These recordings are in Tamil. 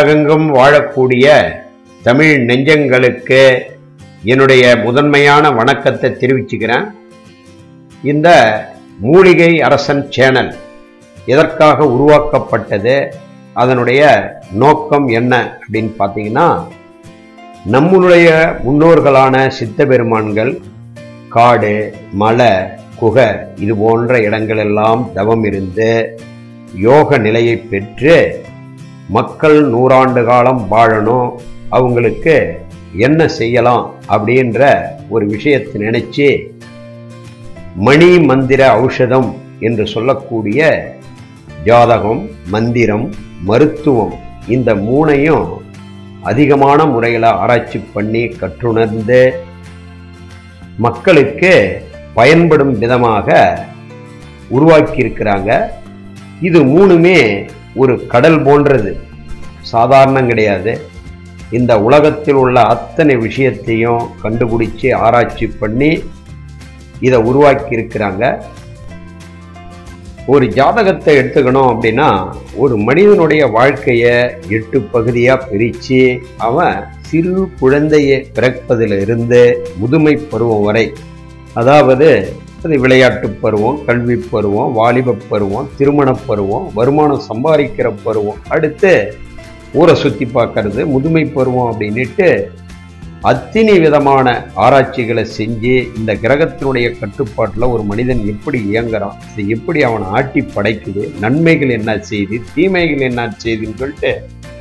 உலகெங்கும் வாழக்கூடிய தமிழ் நெஞ்சங்களுக்கு என்னுடைய முதன்மையான வணக்கத்தை தெரிவிச்சுக்கிறேன் இந்த மூலிகை அரசன் சேனல் எதற்காக உருவாக்கப்பட்டது அதனுடைய நோக்கம் என்ன அப்படின்னு பார்த்தீங்கன்னா நம்முடைய முன்னோர்களான சித்த பெருமான்கள் காடு மலை குகை இது போன்ற இடங்களெல்லாம் தவம் இருந்து யோக நிலையை பெற்று மக்கள் நூறாண்டு காலம் வாழணும் அவங்களுக்கு என்ன செய்யலாம் அப்படின்ற ஒரு விஷயத்தை நினைச்சு மணி மந்திர ஔஷதம் என்று சொல்லக்கூடிய ஜாதகம் மந்திரம் மருத்துவம் இந்த மூணையும் அதிகமான முறையில் ஆராய்ச்சி பண்ணி கற்றுணர்ந்து மக்களுக்கு பயன்படும் விதமாக உருவாக்கியிருக்கிறாங்க இது மூணுமே ஒரு கடல் போன்றது சாதாரணம் கிடையாது இந்த உலகத்தில் உள்ள அத்தனை விஷயத்தையும் கண்டுபிடிச்சு ஆராய்ச்சி பண்ணி இதை உருவாக்கி இருக்கிறாங்க ஒரு ஜாதகத்தை எடுத்துக்கணும் அப்படின்னா ஒரு மனிதனுடைய வாழ்க்கையை எட்டு பகுதியாக பிரித்து அவன் சிறு குழந்தையை பிறப்பதில் இருந்து முதுமை பருவம் வரை அதாவது அது விளையாட்டு பருவம் கல்வி பருவம் வாலிப பருவம் திருமண பருவம் வருமானம் சம்பாதிக்கிற பருவம் அடுத்து ஊரை சுற்றி பார்க்கறது முதுமை பருவம் அப்படின்னுட்டு அத்தனை விதமான ஆராய்ச்சிகளை செஞ்சு இந்த கிரகத்தினுடைய கட்டுப்பாட்டில் ஒரு மனிதன் எப்படி இயங்குறான் இது எப்படி அவனை ஆட்டி படைக்குது நன்மைகள் என்ன செய்யுது தீமைகள் என்ன செய்யுதுன்னு சொல்லிட்டு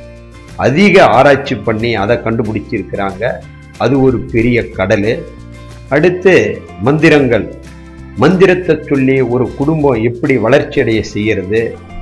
அதிக ஆராய்ச்சி பண்ணி அதை கண்டுபிடிச்சிருக்கிறாங்க அது ஒரு பெரிய கடல் அடுத்து மந்திரங்கள் மந்திரத்தை சொல்லி ஒரு குடும்பம் எப்படி வளர்ச்சி அடைய செய்யறது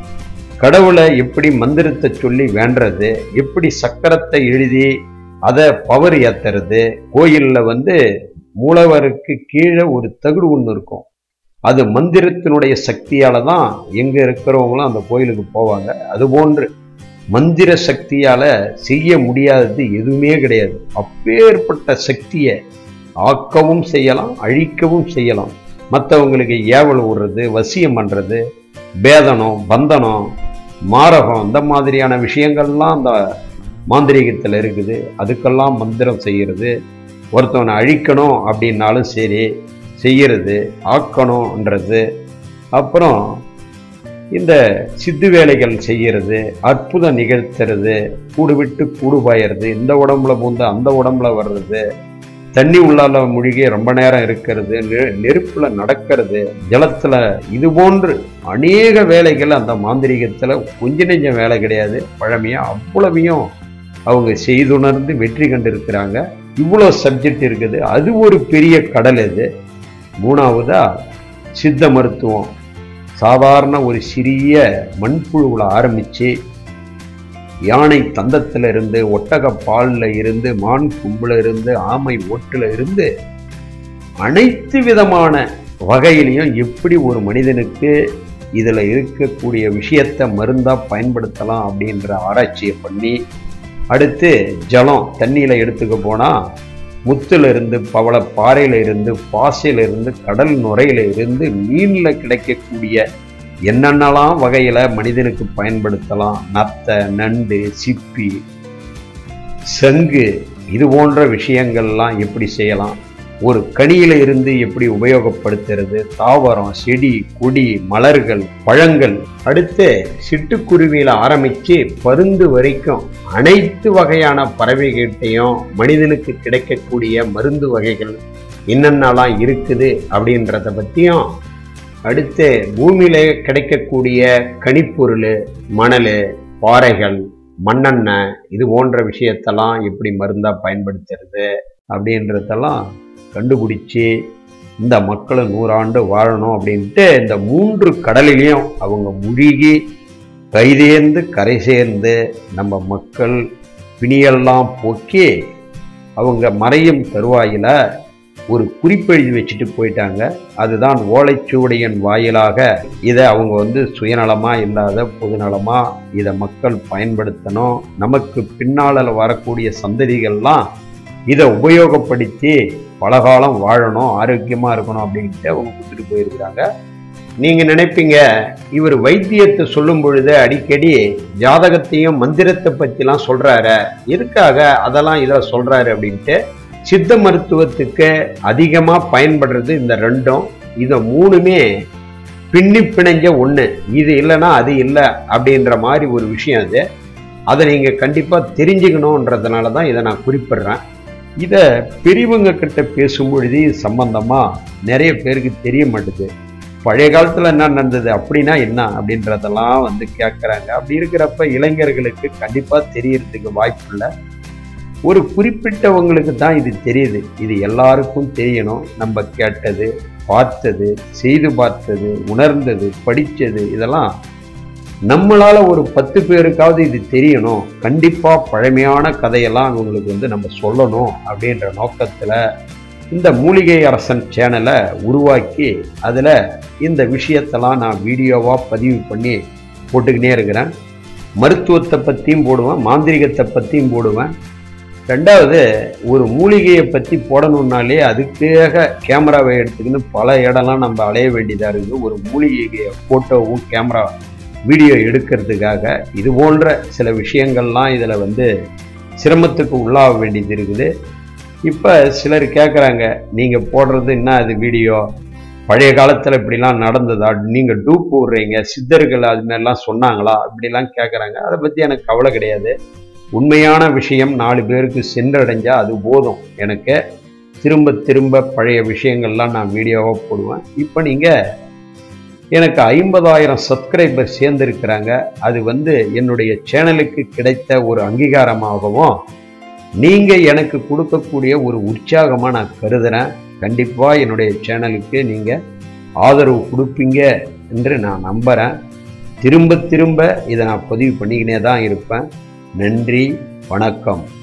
கடவுளை எப்படி மந்திரத்தை சொல்லி வேண்டுறது எப்படி சக்கரத்தை எழுதி அதை பவர் ஏத்துறது கோயிலில் வந்து மூலவருக்கு கீழே ஒரு தகுடு ஒன்று இருக்கும் அது மந்திரத்தினுடைய சக்தியால தான் எங்க இருக்கிறவங்களும் அந்த கோயிலுக்கு போவாங்க அது போன்று மந்திர சக்தியால செய்ய முடியாதது எதுவுமே கிடையாது அப்பேற்பட்ட சக்தியை ஆக்கவும் செய்யலாம் அழிக்கவும் செய்யலாம் மற்றவங்களுக்கு ஏவல் விடுறது வசியம் பண்ணுறது பேதனம் பந்தனம் மாரகம் இந்த மாதிரியான விஷயங்கள்லாம் அந்த மாந்திரீகத்தில் இருக்குது அதுக்கெல்லாம் மந்திரம் செய்கிறது ஒருத்தவனை அழிக்கணும் அப்படின்னாலும் சரி செய்யறது ஆக்கணும்ன்றது அப்புறம் இந்த சித்து வேலைகள் செய்யறது அற்புதம் நிகழ்த்துறது கூடு விட்டு கூடு பாயறது இந்த உடம்புல பூந்து அந்த உடம்புல வர்றது தண்ணி உள்ளால மூழ்கி ரொம்ப நேரம் இருக்கிறது நெ- நெருப்புல நடக்கிறது ஜலத்துல இது போன்று அநேக வேலைகள் அந்த மாந்திரீகத்துல கொஞ்ச நெஞ்ச வேலை கிடையாது பழமையா அவ்வளவையும் அவங்க செய்துணர்ந்து வெற்றி கண்டிருக்கிறாங்க இவ்வளோ சப்ஜெக்ட் இருக்குது அது ஒரு பெரிய கடல் இது மூணாவதா சித்த மருத்துவம் சாதாரண ஒரு சிறிய மண்புழுவில் ஆரம்பித்து யானை தந்தத்தில் இருந்து ஒட்டக பாலில் இருந்து மான் கும்புல இருந்து ஆமை ஓட்டுல இருந்து அனைத்து விதமான வகையிலையும் எப்படி ஒரு மனிதனுக்கு இதில் இருக்கக்கூடிய விஷயத்தை மருந்தாக பயன்படுத்தலாம் அப்படின்ற ஆராய்ச்சியை பண்ணி அடுத்து ஜலம் தண்ணியில் எடுத்துக்க போனால் முத்துல இருந்து பவள பாறையில இருந்து பாசையில இருந்து கடல் நுரையில இருந்து மீன்ல கிடைக்கக்கூடிய என்னென்னலாம் வகையில மனிதனுக்கு பயன்படுத்தலாம் நத்தை நண்டு சிப்பி சங்கு இது போன்ற விஷயங்கள்லாம் எப்படி செய்யலாம் ஒரு கனியில இருந்து எப்படி உபயோகப்படுத்துறது தாவரம் செடி கொடி மலர்கள் பழங்கள் அடுத்து சிட்டுக்குருவியில ஆரம்பிச்சு பருந்து வரைக்கும் அனைத்து வகையான பறவைகிட்டையும் மனிதனுக்கு கிடைக்கக்கூடிய மருந்து வகைகள் என்னென்னலாம் இருக்குது அப்படின்றத பற்றியும் அடுத்து பூமியில கிடைக்கக்கூடிய கனிப்பொருள் மணல் பாறைகள் மண்ணெண்ணெய் இது போன்ற விஷயத்தெல்லாம் எப்படி மருந்தா பயன்படுத்துறது அப்படின்றதெல்லாம் கண்டுபிடிச்சி இந்த மக்களும் நூறாண்டு வாழணும் அப்படின்ட்டு இந்த மூன்று கடலிலையும் அவங்க முழுகி கைதேர்ந்து கரை சேர்ந்து நம்ம மக்கள் பிணியெல்லாம் போக்கி அவங்க மறையும் தருவாயில ஒரு குறிப்பெழுதி வச்சுட்டு போயிட்டாங்க அதுதான் ஓலைச்சுவடியின் வாயிலாக இதை அவங்க வந்து சுயநலமா இல்லாத பொதுநலமா இதை மக்கள் பயன்படுத்தணும் நமக்கு பின்னால வரக்கூடிய சந்ததிகள்லாம் இதை உபயோகப்படுத்தி பலகாலம் வாழணும் ஆரோக்கியமா இருக்கணும் அப்படின்ட்டு அவங்க கொடுத்துட்டு போயிருக்கிறாங்க நீங்க நினைப்பீங்க இவர் வைத்தியத்தை சொல்லும் பொழுது அடிக்கடி ஜாதகத்தையும் மந்திரத்தை பத்திலாம் சொல்றாரு எதுக்காக அதெல்லாம் இதில் சொல்றாரு அப்படின்ட்டு சித்த மருத்துவத்துக்கு அதிகமா பயன்படுறது இந்த ரெண்டும் இதை மூணுமே பின்னி பிணைஞ்ச ஒண்ணு இது இல்லைன்னா அது இல்லை அப்படின்ற மாதிரி ஒரு விஷயம் அது அதை நீங்க கண்டிப்பா தெரிஞ்சுக்கணுன்றதுனால தான் இதை நான் குறிப்பிடுறேன் இதை பெரியவங்க கிட்ட பேசும் பொழுது இது சம்பந்தமா நிறைய பேருக்கு தெரிய மாட்டுது பழைய காலத்துல என்ன நடந்தது அப்படின்னா என்ன அப்படின்றதெல்லாம் வந்து கேட்குறாங்க அப்படி இருக்கிறப்ப இளைஞர்களுக்கு கண்டிப்பா தெரியறதுக்கு வாய்ப்பு இல்லை ஒரு குறிப்பிட்டவங்களுக்கு தான் இது தெரியுது இது எல்லாருக்கும் தெரியணும் நம்ம கேட்டது பார்த்தது செய்து பார்த்தது உணர்ந்தது படித்தது இதெல்லாம் நம்மளால ஒரு பத்து பேருக்காவது இது தெரியணும் கண்டிப்பா பழமையான கதையெல்லாம் அவங்களுக்கு வந்து நம்ம சொல்லணும் அப்படின்ற நோக்கத்துல இந்த மூலிகை அரசன் சேனலை உருவாக்கி அதில் இந்த விஷயத்தெல்லாம் நான் வீடியோவாக பதிவு பண்ணி போட்டுக்கினே இருக்கிறேன் மருத்துவத்தை பற்றியும் போடுவேன் மாந்திரிகத்தை பற்றியும் போடுவேன் ரெண்டாவது ஒரு மூலிகையை பற்றி போடணுன்னாலே அதுக்காக கேமராவை எடுத்துக்கின்னு பல இடம்லாம் நம்ம அலைய வேண்டியதாக இருக்குது ஒரு மூலிகை ஃபோட்டோவும் கேமரா வீடியோ எடுக்கிறதுக்காக இது போன்ற சில விஷயங்கள்லாம் இதில் வந்து சிரமத்துக்கு உள்ளாக வேண்டியது இருக்குது இப்போ சிலர் கேட்குறாங்க நீங்கள் போடுறது என்ன அது வீடியோ பழைய காலத்தில் இப்படிலாம் நடந்ததா நீங்கள் டூப் போடுறீங்க சித்தர்கள் அது மாதிரிலாம் சொன்னாங்களா இப்படிலாம் கேட்குறாங்க அதை பற்றி எனக்கு கவலை கிடையாது உண்மையான விஷயம் நாலு பேருக்கு சென்றடைஞ்சா அது போதும் எனக்கு திரும்ப திரும்ப பழைய விஷயங்கள்லாம் நான் வீடியோவாக போடுவேன் இப்போ நீங்கள் எனக்கு ஐம்பதாயிரம் சப்ஸ்கிரைபர் சேர்ந்திருக்கிறாங்க அது வந்து என்னுடைய சேனலுக்கு கிடைத்த ஒரு அங்கீகாரமாகவும் நீங்கள் எனக்கு கொடுக்கக்கூடிய ஒரு உற்சாகமாக நான் கருதுகிறேன் கண்டிப்பாக என்னுடைய சேனலுக்கு நீங்கள் ஆதரவு கொடுப்பீங்க என்று நான் நம்புகிறேன் திரும்ப திரும்ப இதை நான் பதிவு பண்ணிக்கினே தான் இருப்பேன் நன்றி வணக்கம்